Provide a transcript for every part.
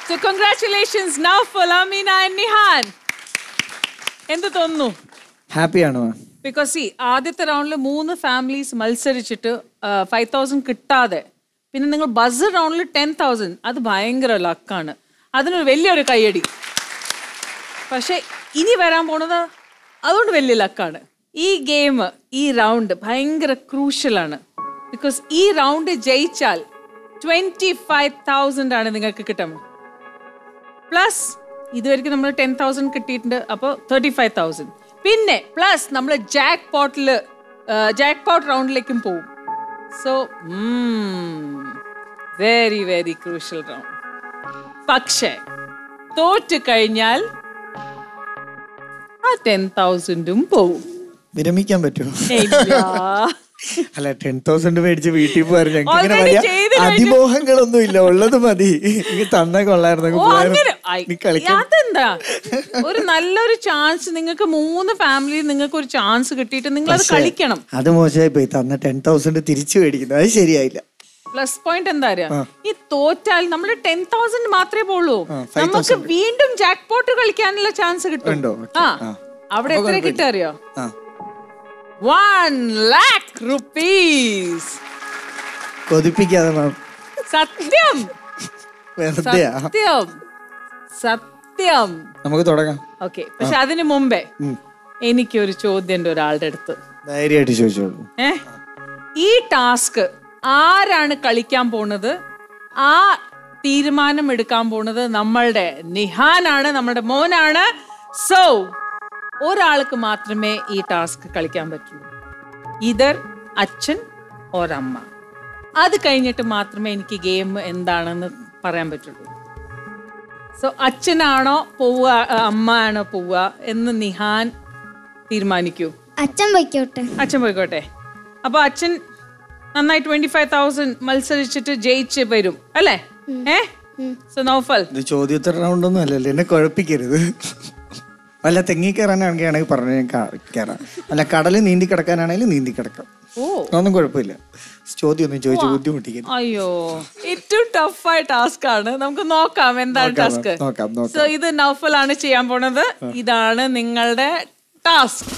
So congratulations Naufal Ameena and Nihan എന്ത് തോന്നുന്നു ഹാപ്പിയാണോ because ഈ ആദ്യത്തെ റൗണ്ടിൽ മൂന്ന് ഫാമിലീസ് മത്സരിച്ചിട്ട് ഫൈവ് തൗസൻഡ് കിട്ടാതെ പിന്നെ നിങ്ങൾ ബസ് റൗണ്ടിൽ ടെൻ തൗസൻഡ് അത് ഭയങ്കര ലക്കാണ് അതിനൊരു വലിയൊരു കയ്യടി പക്ഷെ ഇനി വരാൻ പോണത് അതുകൊണ്ട് വലിയ ലക്കാണ് ഈ ഗെയിം ഈ റൗണ്ട് ഭയങ്കര ക്രൂഷ്യലാണ് ബിക്കോസ് ഈ റൗണ്ട് ജയിച്ചാൽ ട്വന്റി ഫൈവ് തൗസൻഡ് ആണ് നിങ്ങൾക്ക് കിട്ടുന്നത് പ്ലസ് ഇതുവരെയ്ക്ക് നമ്മൾ ടെൻ തൗസൻഡ് കിട്ടിയിട്ടുണ്ട് അപ്പോൾ തേർട്ടി ഫൈവ് തൗസൻഡ് പിന്നെ പ്ലസ് നമ്മൾ ജാക്ക് പോട്ടിൽ ജാക്ക് പോട്ട് റൗണ്ടിലേക്കും പോവും so very very crucial round പക്ഷേ തോറ്റ് കഴിഞ്ഞാൽ ആ ടെൻ തൗസൻഡും പോവും വിരമിക്കാൻ പറ്റുമോ ഇല്ല. അല്ല ടെൻ തൗസൻഡ് മേടിച്ച് വീട്ടിൽ പോയാൽ ഞങ്ങൾക്ക് ഇങ്ങനെ Already വലിയ ചെയ്ത് കഴിഞ്ഞു. അതിമോഹങ്ങളൊന്നും ഇല്ല ഉള്ളത് മതി ഇനി തന്ന കൊള്ളായിരുന്നു ഓ അങ്ങനെ ഐ, നീ കളിക്കാൻ അതെന്താ ഒരു നല്ലൊരു ചാൻസ് നിങ്ങൾക്ക് മൂന്ന് ഫാമിലി നിങ്ങൾക്ക് ഒരു ചാൻസ് കിട്ടിയിട്ട് നിങ്ങൾ അത് കളിക്കണം അത് മോശമായി പോയി തന്ന ടെൻ തൗസൻഡ് തിരിച്ചു മേടിക്കുന്നത് അത് ശരിയായില്ല പ്ലസ് പോയിന്റ് എന്താ അറിയാ ഈ തോറ്റാൽ നമ്മൾ ടെൻ തൗസൻഡ് മാത്രമേ പോളൂ ആ, 5,000 നമുക്ക് വീണ്ടും ജാക്ക് പോട്ട് കളിക്കാനുള്ള ചാൻസ് കിട്ടും ഉണ്ടോ? Okay. ആ ആ. അവിടെ എത്ര കിട്ടുക അറിയോ ആ വൺ ലാക്ക് റുപ്പീസ് കൊതിപ്പിക്കാതെ മാം സത്യം വെറുതെ സത്യം സത്യം നമുക്ക് തുടങ്ങാം ഓക്കെ പക്ഷെ അതിനു മുമ്പേ എനിക്കൊരു ചോദ്യം ഉണ്ട് ഒരാളുടെ അടുത്ത് ധൈര്യമായിട്ട് ചോദിച്ചോളൂ ഏ ഈ ടാസ്ക് ആരാണ് കളിക്കാൻ പോണത് ആ തീരുമാനം എടുക്കാൻ പോണത് നമ്മളുടെ നിഹാനാണ് നമ്മുടെ മോനാണ് സോ ഒരാൾക്ക് മാത്രമേ ഈ ടാസ്ക് കളിക്കാൻ പറ്റുള്ളൂ ഇതർ അച്ഛൻ ഒരമ്മ അത് കഴിഞ്ഞിട്ട് മാത്രമേ എനിക്ക് ഗെയിം എന്താണെന്ന് പറയാൻ പറ്റുള്ളൂ സോ അച്ഛനാണോ പോവുക അമ്മ ആണോ പോവുക എന്ന് നിഹാൻ തീരുമാനിക്കൂ അച്ഛൻ പൊയ്ക്കോട്ടെ അച്ഛൻ പോയിക്കോട്ടെ അപ്പൊ അച്ഛൻ നന്നായി ട്വന്റി ഫൈവ് തൗസൻഡ് മത്സരിച്ചിട്ട് ജയിച്ച് വരും അല്ലേ ഏ സോ നൗഫൽ ഇത് ചോദ്യോത്തര റൗണ്ടൊന്നും അല്ലല്ലോ എന്നെ കുഴപ്പിക്കരുത് വല്ല തെങ്ങി കയറാനാണെങ്കിൽ ആണെങ്കിൽ പറഞ്ഞു ഞാൻ കാ- കയറാം അല്ല കടലിൽ നീന്തി കിടക്കാനാണെങ്കിലും നീന്തി കിടക്കാം ഓ അതൊന്നും കുഴപ്പമില്ല ചോദ്യം ഒന്നും ചോദിച്ച് ബുദ്ധിമുട്ടിക്കരുത് അയ്യോ ഏറ്റവും ടഫായ ടാസ്ക് ആണ് നമുക്ക് നോക്കാം എന്താണ് നോക്കാം, ടാസ്ക് നോക്കാം, നോക്കാം. സോ ഇത് നൗഫൽ ആണ് ചെയ്യാൻ പോണത് ഇതാണ് നിങ്ങളുടെ ടാസ്ക്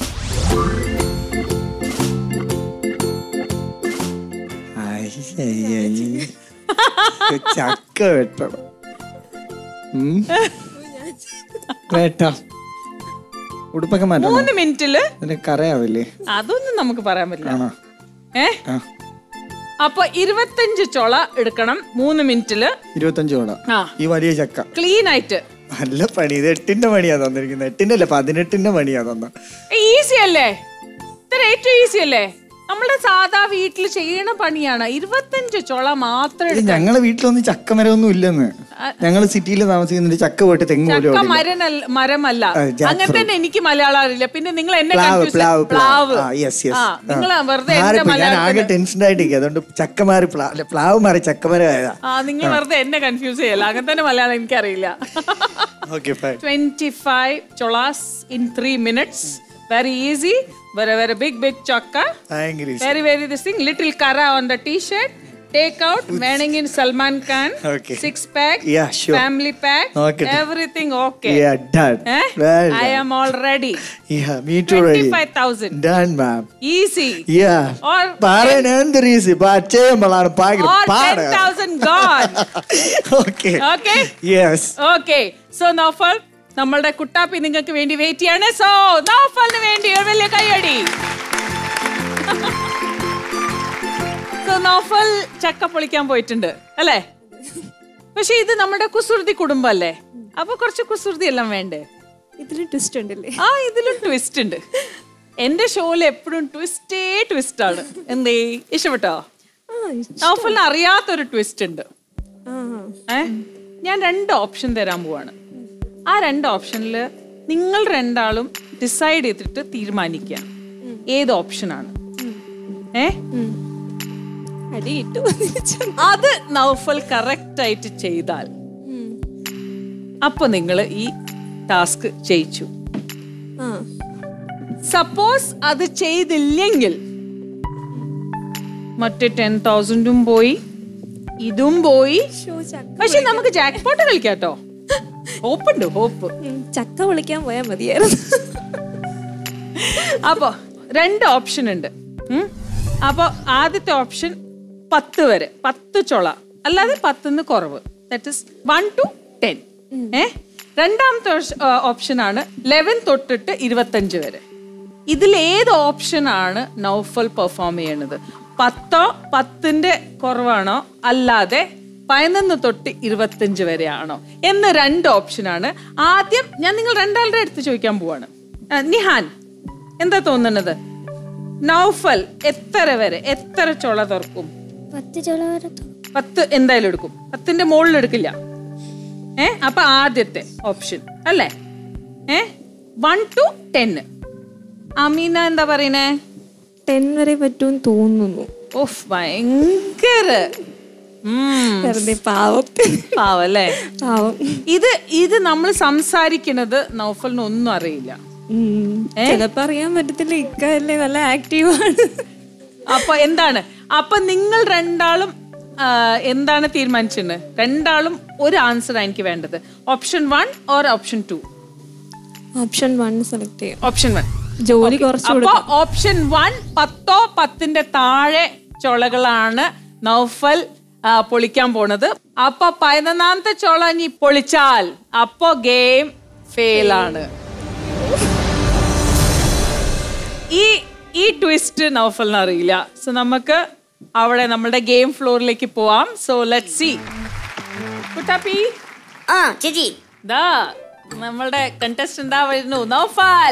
ആയ്, ആയ്, ആയ്. ചക്ക വെട്ടണം ഉം. വെട്ടാം ഉടുപ്പൊക്കെ മാറ്റണം മൂന്ന് മിനിറ്റില് ഇതിന് കറയാവില്ലേ അതൊന്നും നമുക്ക് പറയാൻ പറ്റില്ല ആണോ ഏ ആ അപ്പൊ ഇരുപത്തഞ്ച് ചൊള എടുക്കണം മൂന്ന് മിനിറ്റില് ഇരുപത്തഞ്ച് കോട ആ ഈ വലിയ ചക്ക ക്ലീൻ ആയിട്ട് നല്ല പണി ഇത് എട്ടിന്റെ പണിയാ തന്നിരിക്കുന്നത് എട്ടിന്റെ അല്ല പതിനെട്ടിന്റെ പണിയാ തന്ന ഈസി അല്ലേ ഇത്ര ഏറ്റവും ഈസി അല്ലേ നമ്മുടെ സാധാ വീട്ടിൽ ചെയ്യണ പണിയാണ് ഇരുപത്തഞ്ച് ചൊള മാത്രം ഇത് ഞങ്ങളെ വീട്ടിലൊന്നും ചക്കമരമൊന്നും ഇല്ലെന്ന് ഞങ്ങൾ സിറ്റിയിൽ താമസിക്കുന്നുണ്ട് ചക്ക പോയിട്ട് തെങ്ങ് പോലും ചക്ക അവിടെ ഇല്ല. മരനല്ല മരമല്ല ആ, jack അങ്ങനെ തന്നെ എനിക്ക് മലയാളം അറിയില്ല പിന്നെ നിങ്ങൾ എന്നെ പ്ലാവ് confuse- പ്ലാവ് പ്ലാവ് ആ യെസ് യെസ് ആ നിങ്ങൾ വെറുതെ എന്റെ മാറിപ്പോയി ഞാൻ ആകെ മലയാളത്തിൽ ടെൻഷൻ ആയിട്ടിരിക്കുക അതുകൊണ്ട് ചക്ക മാറി പ്ലാ- അല്ല, പ്ലാവ് മാറി ചക്കമരം ആയതാ ആ നിങ്ങൾ വെറുതെ എന്നെ കൺഫ്യൂസ് ചെയ്യല്ല അങ്ങനെ തന്നെ മലയാളം എനിക്കറിയില്ല ഓക്കെ ഫൈൻ ട്വന്റി ഫൈവ് ചൊളാസ് in three minutes very easy very very big big ചൊക്ക ഭയങ്കര easy. Very, very this thing. Little kara on the t-shirt. Take out. Wearing in Salman Khan. Okay. Six pack. Yeah, sure. Family pack. Okay. Everything okay. Yeah, done. Eh? Well I done. am all ready. Yeah, me too ready. 25,000. Done, ma'am. Easy. Yeah. Or പറയാൻ എന്തൊരു easy ചെയ്യുമ്പോഴാണ് പാകിരി or പാട് 10,000 gone. Okay Okay. Yes Okay. So Naufal, നമ്മളുടെ കുട്ടാപ്പി നിങ്ങൾക്ക് വേണ്ടി wait ചെയ്യാണ് so നൗഫലിന് വേണ്ടി ഒരു വലിയ കൈയടി സോ നൗഫൽ ചക്ക പൊളിക്കാൻ പോയിട്ടുണ്ട് അല്ലേ പക്ഷെ ഇത് നമ്മുടെ കുസൃതി കുടുംബല്ലേ അപ്പൊ കുറച്ച് കുസൃതി എല്ലാം വേണ്ടേ ഇതിൽ ട്വിസ്റ്റ് ഉണ്ടല്ലേ ആ ഇതിലും ട്വിസ്റ്റ് ഉണ്ട് എന്റെ ഷോയിൽ എപ്പോഴും ട്വിസ്റ്റേ ട്വിസ്റ്റ് ആണ് എന്തേ ഇഷ്ടപ്പെട്ടോ ആ ഇഷ്- നൗഫലിന് അറിയാത്തൊരു ട്വിസ്റ്റ് ഉണ്ട് ആ ഏ ഞാൻ രണ്ട് ഓപ്ഷൻ തരാൻ പോവാണ് ആ രണ്ട് ഓപ്ഷനിൽ നിങ്ങൾ രണ്ടാളും ഡിസൈഡ് ചെയ്തിട്ട് തീരുമാനിക്കുക ഏത് ഓപ്ഷനാണ് ഏ അടി ഇട്ടു അത് നൗഫൽ കറക്റ്റ് ആയിട്ട് ചെയ്താൽ അപ്പൊ നിങ്ങൾ ഈ ടാസ്ക് ജയിച്ചു ആ സപ്പോസ് അത് ചെയ്തില്ലെങ്കിൽ മറ്റേ ടെൻ തൗസൻഡും പോയി ഇതും പോയി ഷോ ചക്ക പക്ഷെ നമുക്ക് ജാക്ക് പോട്ട് കളിക്കാട്ടോ ഹോപ്പുണ്ട് ഹോപ്പ് ഉം, ചക്ക വിളിക്കാൻ പോയാൽ മതിയായിരുന്നു അപ്പോ രണ്ട് ഓപ്ഷൻ ഉണ്ട് ഉം. അപ്പോ ആദ്യത്തെ ഓപ്ഷൻ പത്ത് വരെ പത്ത് ചൊള അല്ലാതെ പത്തുനിന്ന് കുറവ് that is one two ten ഏ രണ്ടാമത്തെ ഓപ്ഷൻ ആണ് ലെവൻ തൊട്ടിട്ട് ഇരുപത്തഞ്ച് വരെ ഇതിൽ ഏത് ഓപ്ഷൻ ആണ് നൗഫൽ പെർഫോം ചെയ്യണത് പത്തോ പത്തിന്റെ കുറവാണോ അല്ലാതെ പതിനൊന്ന് തൊട്ട് ഇരുപത്തഞ്ച് വരെയാണോ എന്ന് രണ്ട് ഓപ്ഷനാണ് ആദ്യം ഞാൻ നിങ്ങൾ രണ്ടാളുടെ അടുത്ത് ചോദിക്കാൻ പോവാണ് ആ, നിഹാൻ എന്താ തോന്നുന്നത് നൗഫൽ എത്ര വരെ എത്ര ചുള തുറക്കും പത്ത് ചുള വരെ പത്ത് എന്തായാലും എടുക്കും പത്തിന്റെ മുകളിൽ എടുക്കില്ല ഏ അപ്പൊ ആദ്യത്തെ ഓപ്ഷൻ അല്ലേ ഏ വൺ ടു ടെന്ന് അമീന എന്താ പറയുന്നേ ടെൻ വരെ പറ്റുമെന്ന് തോന്നുന്നു ഓഫ് ഭയങ്കര ഉം, വെറുതെ പാവം പാവല്ലേ പാവം ഇത് ഇത് നമ്മൾ സംസാരിക്കുന്നത് നൗഫലിന് ഒന്നും അറിയില്ല ഉം. ചിലപ്പോ അറിയാൻ പറ്റത്തില്ല ഇക്കല്ലേ നല്ല ആക്റ്റീവാണ് അപ്പൊ എന്താണ് അപ്പൊ നിങ്ങൾ രണ്ടാളും ആ, എന്താണ് തീരുമാനിച്ചത് രണ്ടാളും ഒരു ആൻസർ എനിക്ക് വേണ്ടത് option one or option two option one select ചെയ്യാം ഓപ്ഷൻ വൺ ജോലി കുറച്ച് അപ്പൊ ഓപ്ഷൻ വൺ പത്തോ പത്തിന്റെ താഴെ ചൊളകളാണ് നൗഫൽ ആ, പൊളിക്കാൻ പോണത് അപ്പൊ പതിനൊന്നാമത്തെ ചൊള ഇനി പൊളിച്ചാൽ അപ്പൊ ഗെയിം ഫെയിൽ ആണ് ഈ ഈ ട്വിസ്റ്റ് നൗഫലിന് അറിയില്ല സോ നമുക്ക് അവിടെ നമ്മുടെ ഗെയിം ഫ്ലോറിലേക്ക് പോവാം സോ ലെറ്റ് സി കുട്ടാപ്പി ആ ചേച്ചി ദാ നമ്മളുടെ കണ്ടസ്റ്റന്റ് ദാ വരുന്നു നൗഫൽ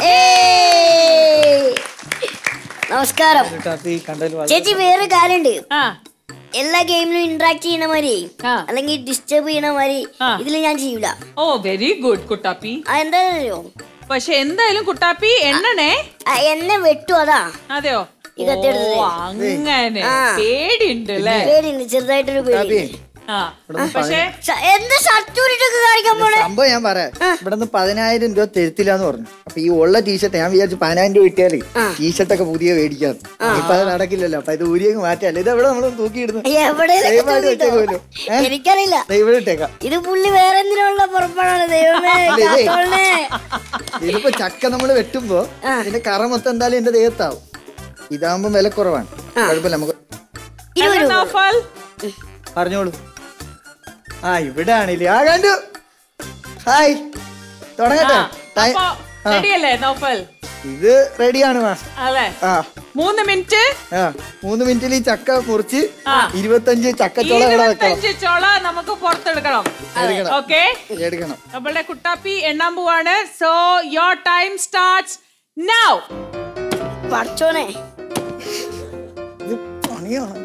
ഏയ്. നമസ്കാരം ടാപ്പി കണ്ടതിൽ വളരെ ചേച്ചി വേറെ കാര്യണ്ട് ആ എല്ലാ ഗെയിമിലും ഇന്ററാക്ട് ചെയ്യണ മാതിരി ആ. അല്ലെങ്കിൽ ഡിസ്റ്റർബ് ചെയ്യണ മാതിരി ആ. ഇതിൽ ഞാൻ ചെയ്യൂല ഓ വെരി ഗുഡ് കുട്ടാപ്പി ആ എന്താണെന്നറിയോ പക്ഷെ എന്തായാലും കുട്ടാപ്പി എണ്ണണേ ആ, എന്നെ വെട്ടു അതാ അതെയോ ഈ കത്തി എടുത്തത്. ഓ, അങ്ങനെ ആ. പേടിയുണ്ട് അല്ലേ പേടിയുണ്ട് ചെറുതായിട്ടൊരു പേടി ആ പക്ഷെ സ- എന്താ ഷർട്ട് ഊരിട്ടൊക്കെ കാണിക്കാൻ പോണേ സംഭവം ഞാൻ പറയാം ഇവിടെ നിന്ന് പതിനായിരം രൂപ തരുത്തില്ല എന്ന് പറഞ്ഞു അപ്പൊ ഈ ഉള്ള ടീഷർട്ട് ഞാൻ വിചാരിച്ചു പതിനായിരം രൂപ കിട്ടിയാലേ ടീഷർട്ട് ഒക്കെ പുതിയ മേടിക്കാം ഇപ്പൊ അത് നടക്കില്ലല്ലോ അപ്പൊ ഇത് ഊരിയൊക്കെ മാറ്റാല്ലേ ഇത് എവിടെ നമ്മൾ തൂക്കിയിടുന്നു എവിടെ ദയവായിട്ട് വെച്ചേക്കുമല്ലോ. ഏ? എനിക്കറിയില്ല ദേ ഇവിടെ ഇട്ടേക്കാം ഇത് പുള്ളി വേറെ എന്തിനുള്ള പുറപ്പാടാണ് ദൈവമേ ഇല്ല, ഇതേ. കാത്തോളണേ. ഇതിപ്പോ ചക്ക നമ്മൾ വെട്ടുമ്പോ ഇതിന്റെ കറ മൊത്തം എന്തായാലും എന്റെ ദേഹത്താവും ഇതാകുമ്പോ വില കുറവാണ് കുഴപ്പമില്ല നമുക്ക് ഇരുപത് രൂപ നൗഫൽ പറഞ്ഞോളൂ ആ ഇവിടെ ആണില്ലേ ആ കണ്ടു ഹായ് തുടങ്ങട്ടെ ടൈം അപ്പൊ റെഡിയല്ലേ നൗഫൽ ഇത് റെഡിയാണ് മാ അല്ലേ ആ മൂന്ന് മിനിറ്റ് ആ മൂന്ന് മിനിറ്റിൽ ഈ ചക്ക മുറിച്ച് ആ. ഇരുപത്തഞ്ച് ചക്കച്ചോള ഇവിടെ വെക്കണം ഇരുപത്തഞ്ച് ചോള നമുക്ക് പുറത്തെടുക്കണം എടുക്കണം. ഓക്കെ എടുക്കണം നമ്മളുടെ കുട്ടാപ്പി എണ്ണാൻ പോവാണ് so your time starts now പഠിച്ചോനെ ഇത് പണിയാണ്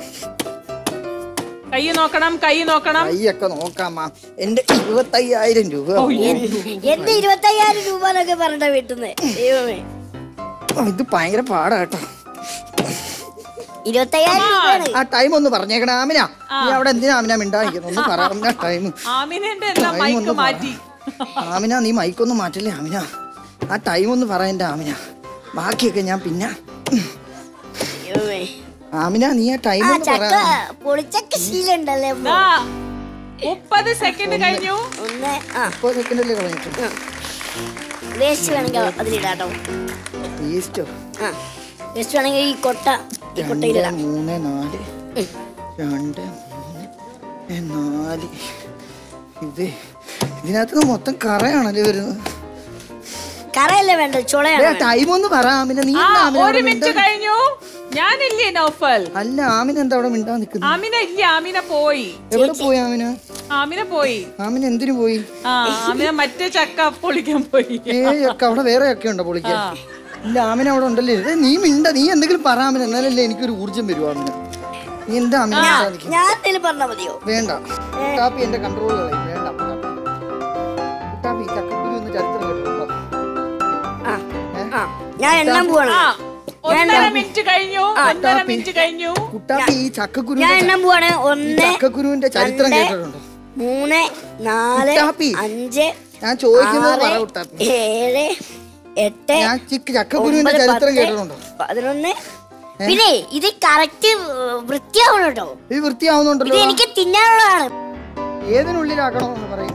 കൈ നോക്കണം കൈ നോക്കണം കൈയൊക്കെ നോക്കാമ്മ എന്റെ ഇരുപത്തയ്യായിരം രൂപ എന്റെ ഇരുപത്തയ്യായിരം രൂപ എന്നൊക്കെ പറഞ്ഞ വീട്ടുന്നേ ദൈവമേ ഓ, ഇത് ഭയങ്കര പാടാ കേട്ടോ ഇരുപത്തയ്യായിരം രൂപയാണ് ആ ടൈം ഒന്ന് പറഞ്ഞേക്കണേ ആമിന നീ അവിടെ എന്തിനാ ആമിന മിണ്ടായിരിക്കുന്നു ഒന്ന് പറയാം ടൈം ആമിനെ എല്ലാം Time മൈക്ക് ഒന്ന് മാറ്റി ആമിന നീ മൈക്കൊന്നും മാറ്റില്ലേ ആമിന ആ ടൈം ഒന്ന് പറ എന്റെ ആമിന ബാക്കിയൊക്കെ ഞാൻ പിന്നെ ദൈവമേ ആമിന നീ ആ ടൈം ആ ഒന്ന് ചക്ക പറ പൊളിച്ചക്ക ശീലുണ്ടല്ലേ അപ്പൊ? ദാ, മുപ്പത് സെക്കൻഡ് കഴിഞ്ഞു ഒന്ന് ആ മുപ്പത് സെക്കൻഡല്ലേ കളഞ്ഞിട്ട് വേസ്റ്റ് വേണമെങ്കിൽ അതിലിടാട്ടോ ഈസ്റ്റോ ആ വേസ്റ്റ് വേണമെങ്കിൽ ഈ കൊട്ട ഈ രണ്ട് കൊട്ടയിലിടാം മൂന്ന് നാല് രണ്ട് മൂന്ന് ഏ, നാല് ഇത് ഇതിനകത്ത് മൊത്തം കറയാണല്ലേ വരുന്നത് കറയല്ലേ വേണ്ടത് ചുളയാണ് ടൈം ഒന്ന് പറ ആമിന നീ ആ എന്താ ആമിന ഒരു അവിടെ മിനിറ്റ് മിണ്ടാ- കഴിഞ്ഞു ഞാനില്ലേ നൗഫൽ അല്ല ആമിന എന്താ അവിടെ മിണ്ടാ നിക്കുന്നത് ആമിന ഇല്ല ആമിന പോയി എവിടെ പോയി ആമിന ആമിന പോയി ആമിന എന്തിനു പോയി ആ ആമിന മറ്റേ ചക്ക പൊളിക്കാൻ പോയി ഏ ഒക്കെ അവിടെ വേറെ ഒക്കെ ഉണ്ടോ പൊളിക്കാൻ ഇല്ല ആമിന അവിടെ ഉണ്ടല്ലേ ഏ, നീ മിണ്ട നീ എന്തെങ്കിലും പറ ആമിന എന്നാലല്ലേ എനിക്കൊരു ഊർജം വരും ആമിന നീ എന്താ ആമിന മിണ്ടാതെ നിക്കുന്നെ? ഞാൻ എന്തെങ്കിലും പറഞ്ഞാ മതിയോ വേണ്ട കുട്ടാപ്പി എന്റെ കൺട്രോളിലായി വേണ്ട കുട്ടാപ്പി. കുട്ടാപ്പി ചക്കക്കുരു ഒന്ന് ചരിത്രം കേട്ടിട്ടുണ്ടോ ആ ആ ഞാൻ എണ്ണാൻ പോവാണ് ആ ഒന്നര മിനിറ്റ് കഴിഞ്ഞു ഒന്നര ടാപ്പി. മിനിറ്റ് കഴിഞ്ഞു കുട്ടാപ്പി ഈ ഞാൻ ചക്കക്കുരുവിന്റെ എണ്ണാൻ പോവാണ് ഈ ഒന്ന് ചക്കക്കുരുവിന്റെ ചരിത്രം രണ്ട്, കേട്ടിട്ടുണ്ടോ മൂന്ന് നാല് കുട്ടാപ്പി. അഞ്ച് ഞാൻ ചോദിക്കുന്നത് പറ ആറ് കുട്ടാപ്പി ഏഴ് എട്ട് ഞാൻ ചിക്ക് ചക്കക്കുരുവിന്റെ ഒമ്പത്, ചരിത്രം പത്ത്, കേട്ടിട്ടുണ്ടോ പതിനൊന്ന് പിന്നെ ഇത് കറക്റ്റ് വൃത്തിയാവണം കേട്ടോ ഇത് ഇത് വൃത്തിയാവുന്നുണ്ടല്ലോ എനിക്ക് തിന്നാനുള്ളതാണ് ഏതിനുള്ളിലാക്കണോ എന്ന് പറയും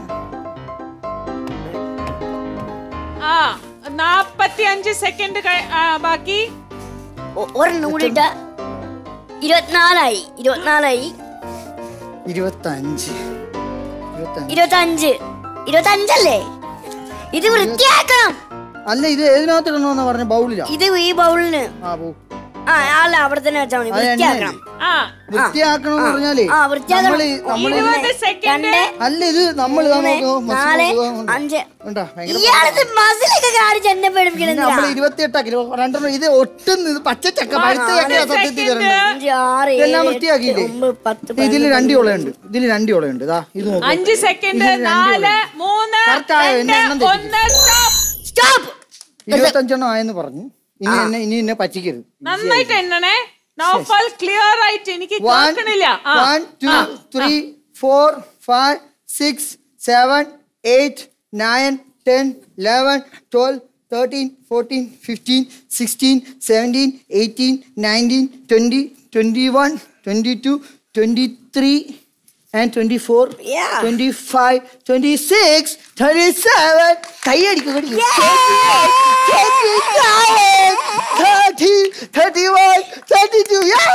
ആ നാപ്പത്തി അഞ്ച് സെക്കൻഡ് ബാക്കി ഒ- ഒരെണ്ണം കൂടി ഇട്ട ഇരുപത്തിനാലായി ഇരുപത്തിനാലായി ഇരുപത്തഞ്ച് ഇരുപത്തഞ്ച് ഇരുപത്തഞ്ച് ഇരുപത്തഞ്ചല്ലേ ഇത് വൃത്തിയാക്കണം അല്ല ഇത് ഏതിനകത്ത് ഇടണമെന്നാ പറഞ്ഞ ബൗളിലാ ഇത് ഈ ബൗളിന് ആ പോ ആ അല്ല അവിടെ തന്നെ വെച്ചാൽ മതി അത് എണ്ണ വൃത്തിയാക്കണം ആ വൃത്തിയാക്കണം എന്ന് പറഞ്ഞാലേ ആ വൃത്തിയാക്കണം നമ്മള് നമ്മള് ഇരുപത് സെക്കൻഡ് രണ്ട് അല്ല ഇത് നമ്മൾ ഇതാ നോക്കൂ നാല് അഞ്ച് ഉണ്ടാ ഭയങ്കര ഇയാളത് മസിലൊക്കെ കാണിച്ച് എന്നെ പേടിപ്പിക്കണം നമ്മൾ ഇരുപത്തിയെട്ടാക്കി രണ്ടെണ്ണം ഇത് ഒട്ടും ഇത് പച്ചച്ചക്ക പഴുത്ത ചക്ക സത്യത്തിൽ തരണ്ട അഞ്ച് ആറ് ഇതെല്ലാം ഏഴ് വൃത്തിയാക്കിയില്ലേ? എട്ട്, ഒമ്പത് പത്ത് ഇതിൽ രണ്ട് ഓളയുണ്ട് ഇതിൽ രണ്ട് ഓളയുണ്ട് ഇതാ ഇത് നോക്കൂ അഞ്ച് സെക്കൻഡ് ഇതിൽ രണ്ട് നാല് ഓളയുണ്ട്. മൂന്ന് Correct ആയോ? എന്നെ എണ്ണം രണ്ട് തെറ്റിച്ചു. ഒന്ന് സ്റ്റോപ്പ് സ്റ്റോപ്പ് ഇരുപത്തഞ്ചെണ്ണം ആയെന്ന് പറഞ്ഞു ഇനി എന്നെ ഇനി എന്നെ പറ്റിക്കരുത് നന്നായിട്ട് എണ്ണണേ നൗഫൽ ക്ലിയർ ആയിട്ട് എനിക്ക് One, കേൾക്കണില്ല ആ, one, two, ആ. three, four, five, six, seven, eight, nine, ten, eleven, twelve, thirteen, fourteen, fifteen, sixteen, seventeen, eighteen, nineteen, twenty, twenty-one, twenty-two, twenty-three, and twenty-four, Yeah. twenty-five, twenty-six, twenty-seven. കൈയടിക്കും thirty, thirty-one, thirty-two. Yeah!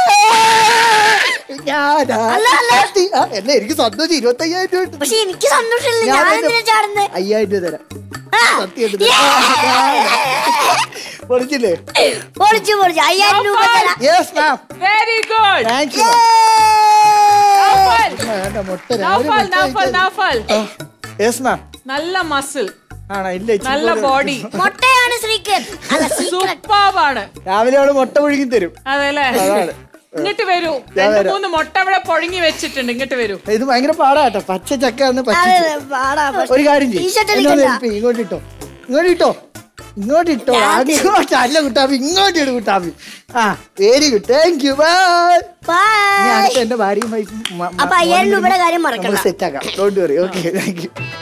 ഞാനാ thirty. ആ, എന്നാ എനിക്ക് സന്തോഷം ഇരുപത്തി അയ്യായിരം രൂപ കിട്ടും. പക്ഷെ എനിക്ക് സന്തോഷമില്ല ഞാൻ ഞാൻ എന്റെ- എന്തിനാ ചാടുന്നത് അയ്യായിരം രൂപ തരാം ആ. സത്യം എടുത്ത് പൊളിച്ചില്ലേ പൊളിച്ചു പൊളിച്ചു അയ്യായിരം രൂപ തരാം yes ma'am very good thank you Naufal വേണ്ട മുട്ട നൗഫൽ നൗഫൽ നൗഫൽ യെസ് മാം നല്ല മസിൽ ആണോ ഇല്ല ഇച്ചിരി നല്ല കൂടെ- ബോഡി മുട്ടയാണ് ശ്രീക്കൻ അല്ല സീക്രട്ട് സൂപ്പാവാണ് രാവിലെ അവള് മുട്ട പുഴുങ്ങി തരും അതെല്ലേ അതാണ്. ഇങ്ങോട്ട് വരൂ ഞാൻ രണ്ട് വരാം. മൂന്ന് മുട്ട ഇവിടെ പൊഴുങ്ങി വെച്ചിട്ടുണ്ട് ഇങ്ങോട്ട് വരൂ ഇത് ഭയങ്കര പാടാട്ടോ പച്ച ചക്ക എന്ന് പച്ച പാടാ ഒരു കാര്യം ചെയ്യ്. ടീഷർട്ട് എന്നെ ഒന്ന് എടുക്കണ്ട help ചെയ്യ്. ഇങ്ങോട്ട് ഇട്ടോ ഇങ്ങോട്ട് ഇട്ടോ ഇങ്ങോട്ട് ഇട്ടോ ആദ്യം ഇങ്ങോട്ട് അല്ല കുട്ടാപ്പി ഇങ്ങോട്ട് ഇട് കുട്ടാപ്പി ആ very good thank you bye bye ഞാൻ അടുത്ത എന്റെ ഭാര്യയും വൈഫും അപ്പൊ അയ്യായിരം രൂപയുടെ കാര്യം മറക്കണ്ട സെറ്റ് ആക്കാം don't worry okay thank U